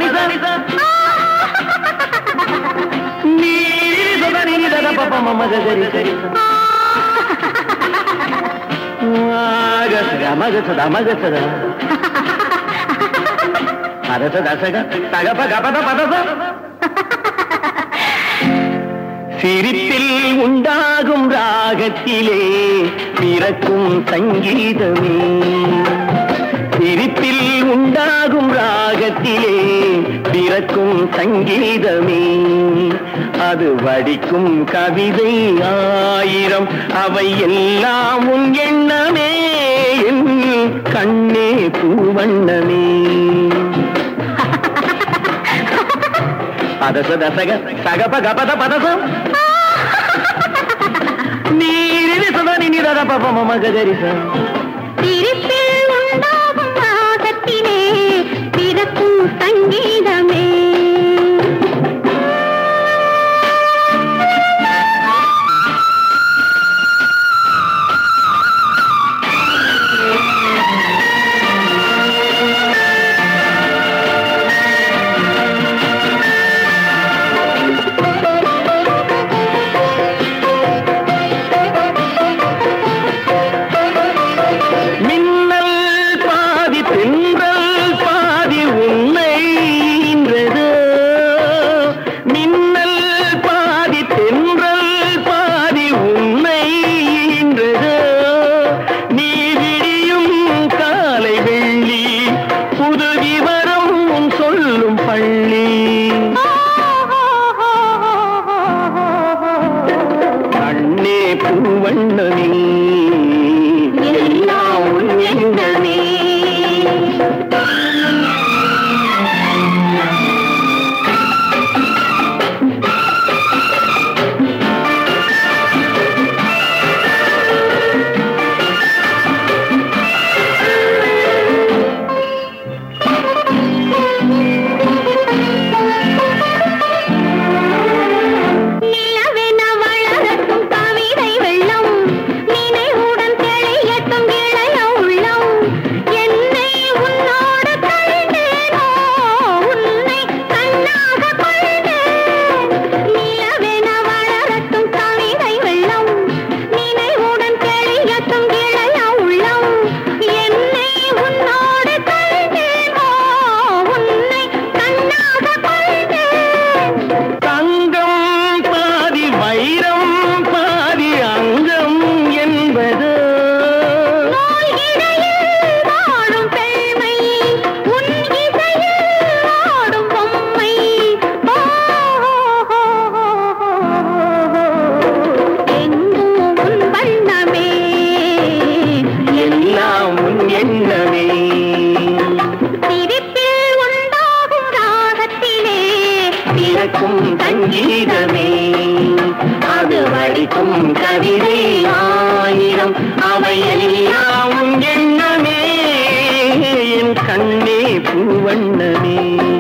நிசா நீரி சதா நீரி தத பப மம கரி சரி மக மக சதா மக சதா அரச தசக தகப கபத பதச சிரிப்பில் உண்டாகும் ராகத்திலே பிறக்கும் சங்கீதமே சிரிப்பில் உண்டாகும் ராகத்திலே பிறக்கும் சங்கீதமே அது வடிக்கும் கவிதை ஆயிரம் அவை எல்லாம் உன் எண்ணமே என் கண்ணே பூவண்ணமே பதச தசக சகப கபத பதசம் நீரி சதா நினிதத பப மம கரிச சிரிப்பில் உண்டாகும் ராகத்திலே பிறக்கும் சங்கீதமே மின்னல் பாதி தென்றல் பாதி உன்னை ஈன்றது மின்னல் பாதி தென்றல் பாதி உன்னை ஈன்றது நீ விடியும் காலை வெள்ளி புது விவரம் உன் சொல்லும் பள்ளி கண்ணே பூவண்ணமே எல்லாம் உன் எண்ணமே நிலவென வளரட்டும் கவிதை வெள்ளம் நினைவுடன் தெளியட்டும் இளைய உள்ளம் என்னை உன்னோடு கண்டேனோ உன்னை கண்ணாக கொண்டேன் நிலவென வளரட்டும் கவிதை வெள்ளம் நினைவுடன் தெளியட்டும் இளைய உள்ளம் என்னை உன்னோடு கண்டேனோ உன்னை கண்ணாக கொண்டேன் தங்கம் பாதி வைரம் பாதி அங்கம் என்பது நூல் இடையில் வாழும் பெண்மை, உன் இசையில் ஆடும் பொம்மை. ஓ, எங்கும் உன் வண்ணமே. எல்லாம் உன் எண்ணமே சிரிப்பில் உண்டாகும் ராகத்திலே பிறக்கும் சங்கீதமே அது வடிக்கும் கவிதை ஆயிரம் அவை எல்லாம் உன் எண்ணமே என் கண்ணே பூவண்ணமே